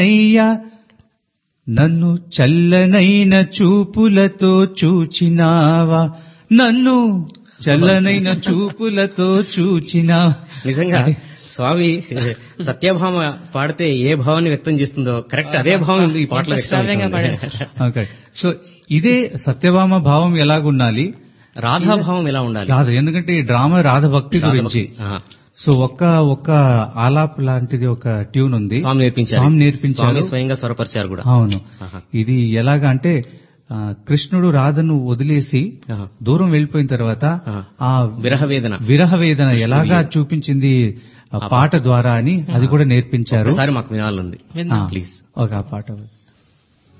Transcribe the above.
అయ్యా నన్ను చల్లనైన చూపులతో చూచినావా నన్ను చల్లనైన చూపులతో చూచినా నిజంగా స్వామి సత్యభామ పాడితే ఏ భావాన్ని వ్యక్తం చేస్తుందో కరెక్ట్ అదే భావం ఈ పాటలో వ్యక్తం శ్రావ్యంగా అవుతుంది. పాడారు ఓకే సో ఇదే సత్యభామ భావం ఎలాగుండాలి రాధా భావం ఎలా ఉండాలి రాధ ఎందుకంటే ఈ డ్రామా రాధ భక్తి గురించి ఆహా. సో ఒక్క ఒక్క ఆలాప్ లాంటిది ఒక ట్యూన్ ఉంది స్వామి నేర్పించారు స్వామి నేర్పించారు స్వామి స్వయంగా స్వరపరిచారు కూడా అవును ఆహా. ఇది ఎలాగా అంటే ఆ, కృష్ణుడు రాధను వదిలేసి ఆహా. దూరం వెళ్ళిపోయిన తర్వాత ఆహా. ఆ విరహ వేదన విరహ వేదన ఎలాగా చూపించింది ఆ పాట ద్వారా అని అది కూడా నేర్పించారు ఒకసారి మాకు వినాలంది విందాం. ఆ, ప్లీజ్ ఒక ఆ పాట